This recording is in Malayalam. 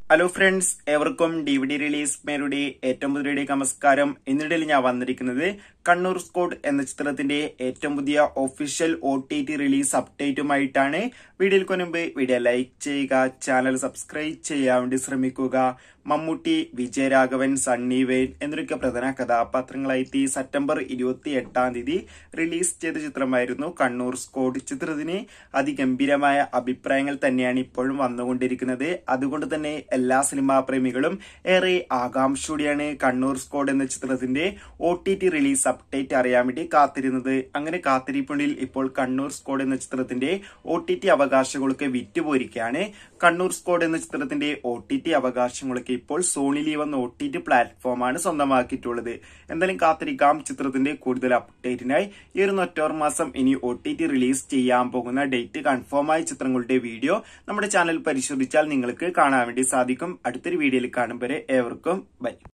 ഹലോ ഫ്രണ്ട്സ് ഏവർക്കും ഡി വി ഡി റിലീസ് മേരുടെ ഏറ്റവും പുതിയ നമസ്കാരം എന്നിടയിൽ ഞാൻ വന്നിരിക്കുന്നത് കണ്ണൂർ സ്കോഡ് എന്ന ചിത്രത്തിന്റെ ഏറ്റവും പുതിയ official O T T release അപ്ഡേറ്റുമായിട്ടാണ് വീഡിയോയിൽ മുൻപ് വീഡിയോ ലൈക്ക് ചെയ്യുക ചാനൽ സബ്സ്ക്രൈബ് ചെയ്യാൻ വേണ്ടി ശ്രമിക്കുക മമ്മൂട്ടി വിജയരാഘവൻ സണ്ണി വെയിൻ എന്നൊക്കെ പ്രധാന കഥാപാത്രങ്ങളായിട്ട് സെപ്റ്റംബർ ഇരുപത്തി എട്ടാം തീയതി റിലീസ് ചെയ്ത ചിത്രമായിരുന്നു കണ്ണൂർ സ്കോഡ് ചിത്രത്തിന് അതിഗംഭീരമായ അഭിപ്രായങ്ങൾ തന്നെയാണ് ഇപ്പോഴും വന്നുകൊണ്ടിരിക്കുന്നത് അതുകൊണ്ട് തന്നെ എല്ലാ സിനിമാ പ്രേമികളും ഏറെ ആകാംക്ഷയോടെയാണ് കണ്ണൂർ സ്കോഡ് എന്ന ചിത്രത്തിന്റെ O T T release update അറിയാൻ വേണ്ടി കാത്തിരുന്നത് അങ്ങനെ കാത്തിരിപ്പുണ്ടിൽ ഇപ്പോൾ കണ്ണൂർ സ്കോഡ് എന്ന ചിത്രത്തിന്റെ ഒ ടി ടി അവകാശങ്ങളൊക്കെ വിറ്റുപോയിരിക്കുകയാണ് കണ്ണൂർ സ്കോഡ് എന്ന ചിത്രത്തിന്റെ ഒ ടി ടി അവകാശങ്ങളൊക്കെ ഇപ്പോൾ സോണി ലീവ് എന്ന ഒ ടി ടി പ്ലാറ്റ്ഫോമാണ് സ്വന്തമാക്കിയിട്ടുള്ളത് എന്തായാലും കാത്തിരിക്കാം ചിത്രത്തിന്റെ കൂടുതൽ അപ്ഡേറ്റിനായി ഈ ഒരു ഒക്ടോബർ മാസം ഇനി ഒ ടി ടി റിലീസ് ചെയ്യാൻ പോകുന്ന ഡേറ്റ് കൺഫേം ആയ ചിത്രങ്ങളുടെ വീഡിയോ നമ്മുടെ ചാനൽ പരിശോധിച്ചാൽ നിങ്ങൾക്ക് കാണാൻ വേണ്ടി സാധിക്കും അടുത്തൊരു വീഡിയോയിൽ കാണും വരെ ഏവർക്കും ബൈ